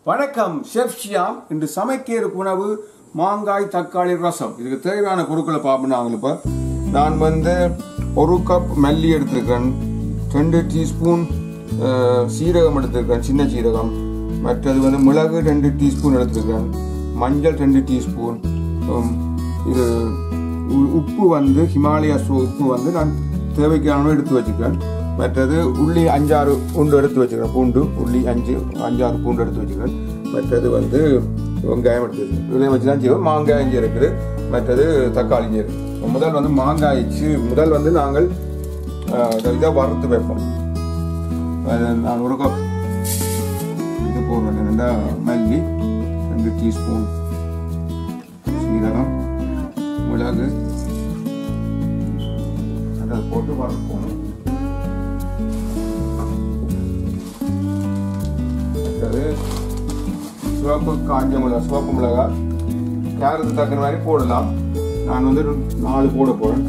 வணக்கம் ஷெஃப் ஷியாம் இன்று சமைக்க இருக்கும் உணவு மாங்காய் தக்காளி ரசம் இதுக்கு தேவையான பொருட்களை பார்ப்போம் நாங்கள் இப்போ நான் வந்து ஒரு கப் மல்லி எடுத்திருக்கேன் ரெண்டு டீஸ்பூன் சீரகம் எடுத்திருக்கேன் சின்ன சீரகம் மற்றது வந்து மிளகு ரெண்டு டீஸ்பூன் எடுத்திருக்கேன் மஞ்சள் ரெண்டு டீஸ்பூன் உம், இது உ- உப்பு வந்து ஹிமாலயா சு- உப்பு வந்து நான் தேவைக்கான எடுத்து வச்சுக்கிறேன் மற்றது உள்ளி அஞ்சாறு பூண்டு எடுத்து வச்சுக்கிறேன் பூண்டு உள்ளி அஞ்சு அஞ்சாறு பூண்டு எடுத்து வச்சுக்கிறேன் மற்றது வந்து வெங்காயம் எடுத்து வச்சுக்கிறேன் இதை வச்சு தான் செய்வோம் மாங்காய் இஞ்சி இருக்குது மற்றது தக்காளி இஞ்சி இருக்குது முதல் வந்து மாங்காய் சி முதல் வந்து நாங்கள் இதை வறுத்து வைப்போம் அது நான் ஒரு கப் இது போடுறேன் ரெண்டா மல்லி ரெண்டு டீஸ்பூன் சீரகம் மிளகு அதை போட்டு வறுப்போம் அடுத்தது சிவப்பு காஞ்ச மிளகா சிவப்பு மிளகாய் கேரட் தக்கிற மாதிரி போடலாம் நான் வந்து ஒரு நாலு போட போறேன்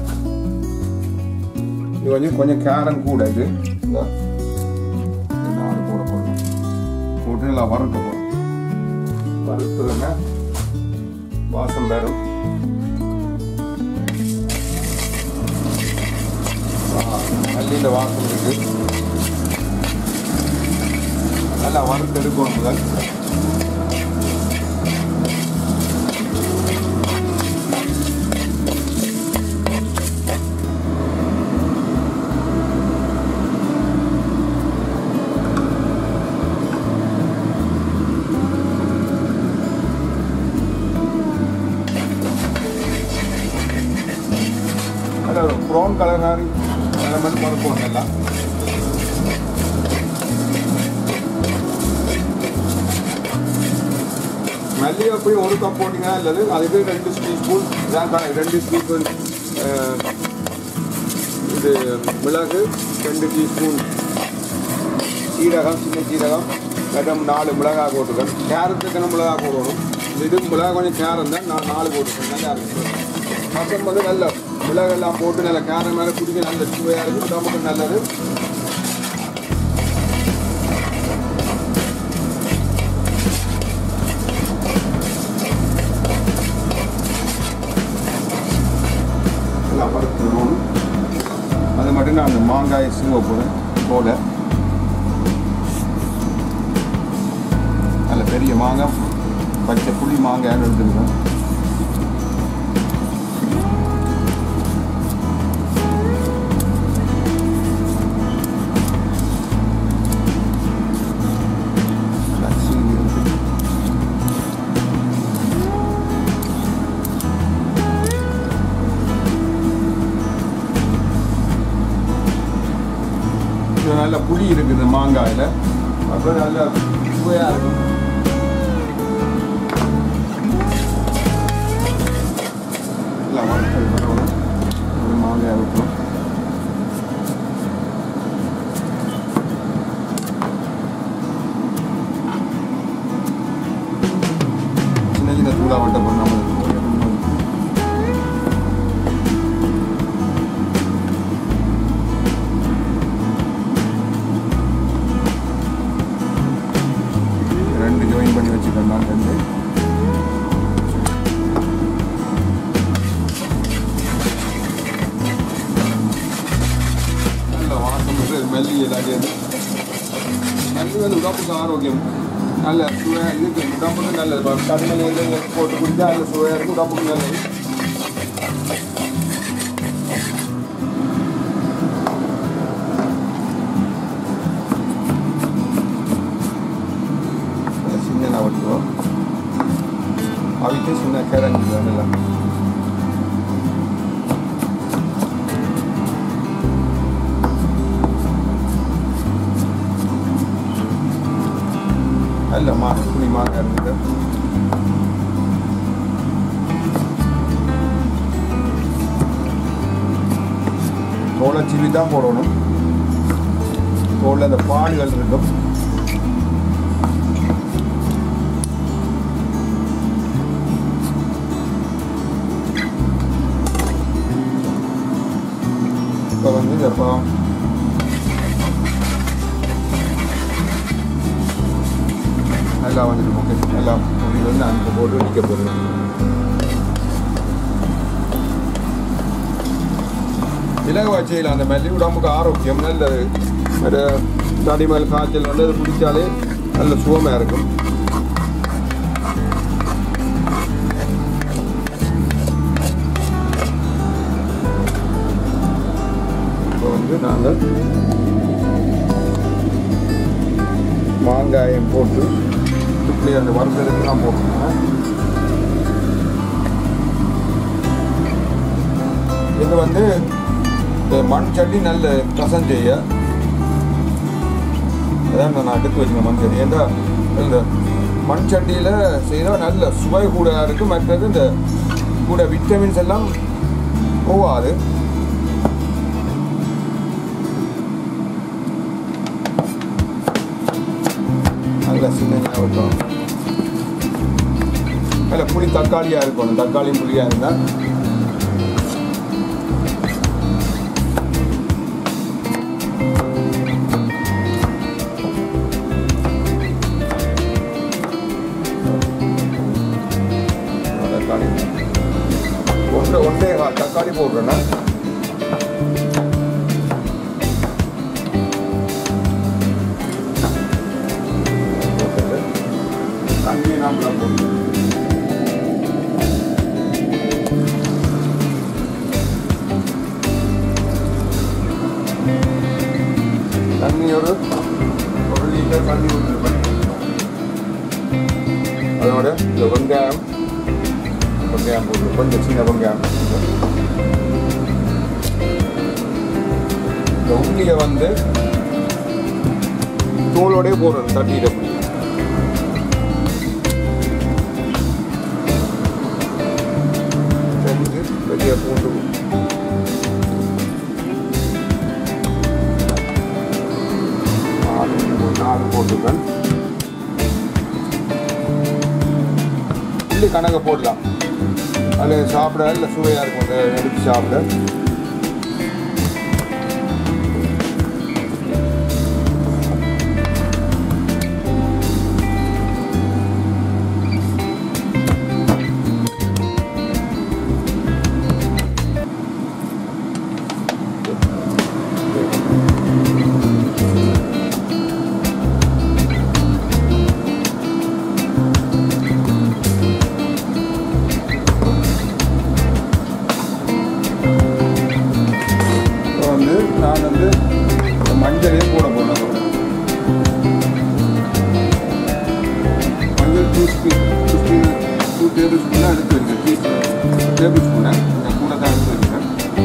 இது வந்து கொஞ்சம் கேரம் கூட இது இந்தா. இது நாலு போட போறேன் போட்டு நல்லா வறுக்க போறேன் வறுத்ததுன்னா வாசம் பெறும் நல்ல வாசம் இருக்கு நல்லா வறுத்து எடுக்கணும் முதல் நல்ல ஒரு ப்ரௌன் கலர் மாதிரி நல்ல மாதிரி வறுக்கணும் எல்லாம் மல்லிகை போய் ஒரு கப் போட்டிங்கன்னா இல்லது அதுக்கு ரெண்டு டீஸ்பூன் ரெண்டு டீஸ்பூன் இது மிளகு ரெண்டு டீஸ்பூன் சீரகம் சின்ன சீரகம் மற்றும் நாலு மிளகாய் போட்டுக்கணும் கேரட்டுக்கு மிளகா போடணும் இது மிளகா கொஞ்சம் கேரம் தான் நான் நாலு போட்டுக்கேன் நல்லா இருக்கு ரசம் வந்து நல்ல மிளகெல்லாம் போட்டு நல்ல கேரம் மேலே குடிக்க நல்ல சுவையாக இருக்கும் உடம்புக்கு நல்லது எல்லாம் பருத்துணும் அது மட்டும் நான் அந்த மாங்காயை சீவ போகிறேன் போட நல்ல பெரிய மாங்காய் பச்சை புளி மாங்காய்னு எடுத்துருக்கேன் நல்லா சீவி எடுத்து இது நல்ல புளி இருக்குது மாங்காயில் அப்புறம் நல்ல சுவையாக இருக்கும் எல்லாம் வறுத்தது பரவாயில்ல. ஒரு மாங்காய் இருக்கும் சின்ன சின்ன தூளா வட்ட பண்ணாமல் ரெண்டு ஜாயின் பண்ணி வச்சுக்கணும் நான் ரெண்டு நல்ல வாசம் வந்து மல்லி எல்லாத்தையும் மல்லி வந்து உடம்புக்கு ஆரோக்கியம் நல்ல சுவையாக இருக்கு உடம்புக்கு நல்லது கடுமையில் இருந்து போட்டு குடிச்சா நல்ல சுவையாக இருக்கும் உடம்புக்கு நல்லது சின்ன வட்டுவோம் அவிட்டு சின்ன கிழங்கு நல்லா நல்ல மா புளி மாங்காய் இருக்குது தோலை சிவி தான் போடணும் தோலில் அந்த பாடுகள் இருக்கும் இப்போ வந்து இந்த பழம் நல்லா வந்துட்டு ஓகே நல்லா இது வந்து அந்த போட்டு நிற்க போடுறேன் இலகுவா செய்யலாம் அந்த மல்லி உடம்புக்கு ஆரோக்கியம் நல்லது அது தடிமேல் காய்ச்சல் வந்து அது குடித்தாலே நல்ல சுகமாக இருக்கும் இப்போ வந்து நாங்கள் மாங்காயம் போட்டு இப்படி அந்த வறுத்ததுக்கெல்லாம் போட்டுருக்கோம் இது வந்து இந்த மண் சட்டி நல்ல ரசம் செய்ய அதான் நான் எடுத்து வச்சுங்க மண் சட்டி ஏன்னா இந்த மண் சட்டியில் செய்தால் நல்ல சுவை கூட இருக்கும் மற்றது இந்த கூட விட்டமின்ஸ் எல்லாம் போகாது நல்ல சின்ன ஞாபகம் நல்ல புளி தக்காளியாக இருக்கணும் தக்காளி புளியாக இருந்தால் தக்காளி ஒன்று ஒன்றே கால் தக்காளி போடுறேன்னா போட்டுட்டு தண்ணி நாமளாக போட்டு தண்ணி ஒரு ஒரு லிட்டர் தண்ணி ஊற்றிருப்பேன் அதோட இந்த வெங்காயம் வெங்காயம் போட்டு கொஞ்சம் சின்ன வெங்காயம் இந்த உண்ணியை வந்து தோலோடய போடுறேன் தட்டிட்டு அப்படி செஞ்சு பெரிய பூண்டு நாலு நாலு போட்டுருக்கேன் புள்ளி கணக்க போடலாம் அதில் சாப்பிட இல்லை சுவையாக இருக்கும் அதை எடுத்து சாப்பிட இப்போ வந்து நான் வந்து இந்த மஞ்சளே போட போனேன் அதோட. மஞ்சள் two spoon two spoon two table ஸ்பூனாக எடுத்து வைக்கிறேன் டீ டேபிள் ஸ்பூனை கொஞ்சம் கூட தான் எடுத்து வைக்கிறேன்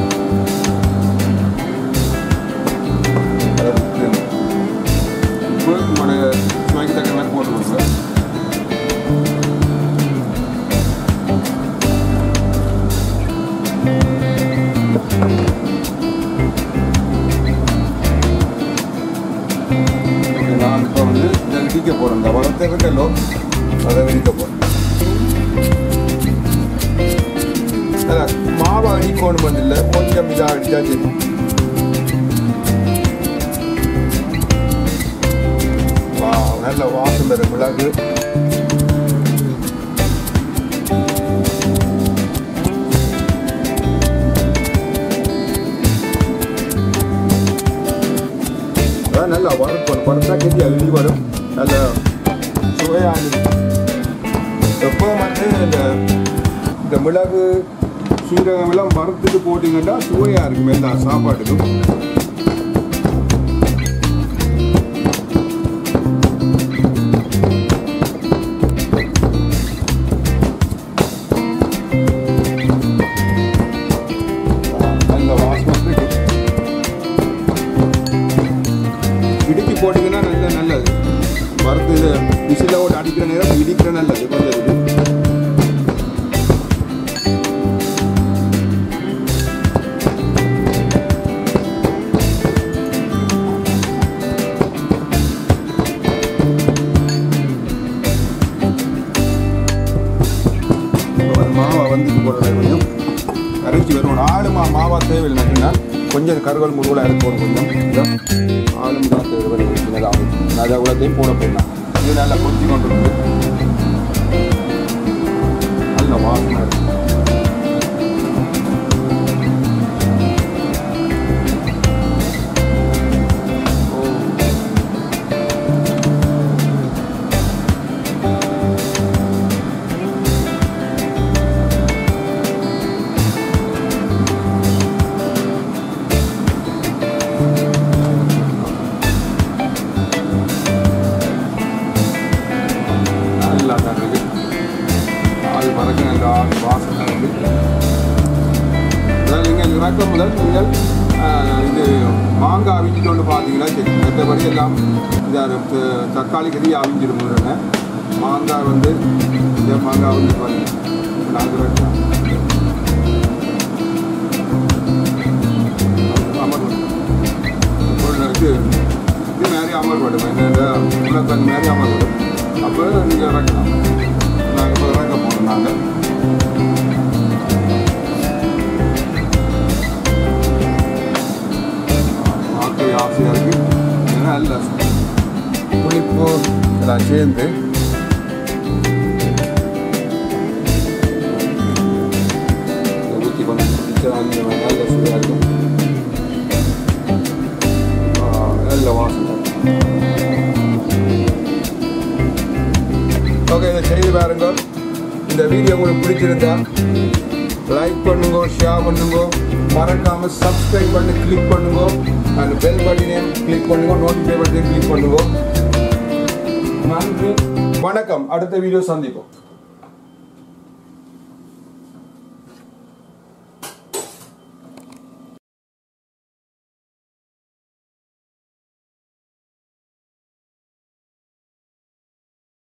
அதை விட்டு உப்பு உங்களோட சுவைக்கு தக்க மாதிரி போட்டு கொடுங்க நான் இப்போ வந்து இதை இடிக்க போகிறேன் இந்த வளர்த்து இருக்கல்லோ அதை இடிக்க போகிறேன் அதான் மாவை அடிக்கணும் வந்து இல்லை கொஞ்சம் இதாக அடிச்சா சரி வா நல்ல வாசம் பெற மிளகு அதான் நல்லா வறுக்கணும் வறுத்தா கெட்டி அள்ளி வரும் நல்ல சுவையாக எப்போ வந்து இந்த இந்த மிளகு சீரகம் எல்லாம் வறுத்துட்டு போட்டிங்கன்னா சுவையாக இருக்கும் எல்லா சாப்பாட்டுக்கும் நல்ல வாசம் இருக்கு இடிச்சு போட்டிங்கன்னா நல்ல நல்லது வறுத்து இது விசில ஓட்டு அடிக்கிற நேரம் இடிக்கிற நல்லது கொஞ்சம் இது இப்போ வந்து மாவை வந்து போடுறது கொஞ்சம் அரைச்சி வரும் ஆளு மா மாவா தேவையில்லை அப்படின்னா கொஞ்சம் கருவல் முருகலாக இருக்கும் கொஞ்சம் இதோ ஆளும் தான் தேவை சின்னதாக நான் அதை அவ்வளோத்தையும் போட போடலாம் வந்து நல்லா கொத்தி கொண்டு இருக்கு நல்ல வாசனை இருக்கு நல்லா தான் இருக்கு ஆள் மறக்க நல்ல ஆள் வாசனை இருக்கு அதாவது நீங்கள் இறக்க முதல் நீங்கள் ஆஹ், இது மாங்காய் அவிஞ்சிட்டு வந்து பார்த்தீங்கன்னா சரி மற்றபடி எல்லாம் இந்த த- தக்காளி கறி அவிஞ்சிருமுங்க மாங்காய் வந்து இந்த மாங்காய் வந்து பாருங்க நாங்கள் வைக்கலாம் அமர்வு பொருளுக்கு இது மாதிரி அமர்படும் இந்த உலகத்தங்க மாதிரி அமர்படும் அப்போ நீங்கள் இறக்கலாம் நாங்கள் இப்போ இறக்க போகிறோம் நாங்கள் பார்க்க ஆசையாக இருக்குது ஏன்னா இல்லை புளிப்பு எல்லாம் சேர்ந்து இதை ஊற்றி கொஞ்சம் குடிச்சா அந்த நல்ல சுவையாக இருக்கும் ஆ, நல்ல வாசனை ஓகே இதை செய்து பாருங்க இந்த வீடியோ உங்களுக்கு பிடிச்சிருந்தா லைக் பண்ணுங்க ஷேர் பண்ணுங்க மறக்காம சப்ஸ்கிரைப் பண்ணி கிளிக் பண்ணுங்க அந்த பெல் பட்டனையும் கிளிக் பண்ணுங்க நோட்டிஃபை பட்டனையும் கிளிக் பண்ணுங்க நன்றி வணக்கம் அடுத்த வீடியோ சந்திப்போம்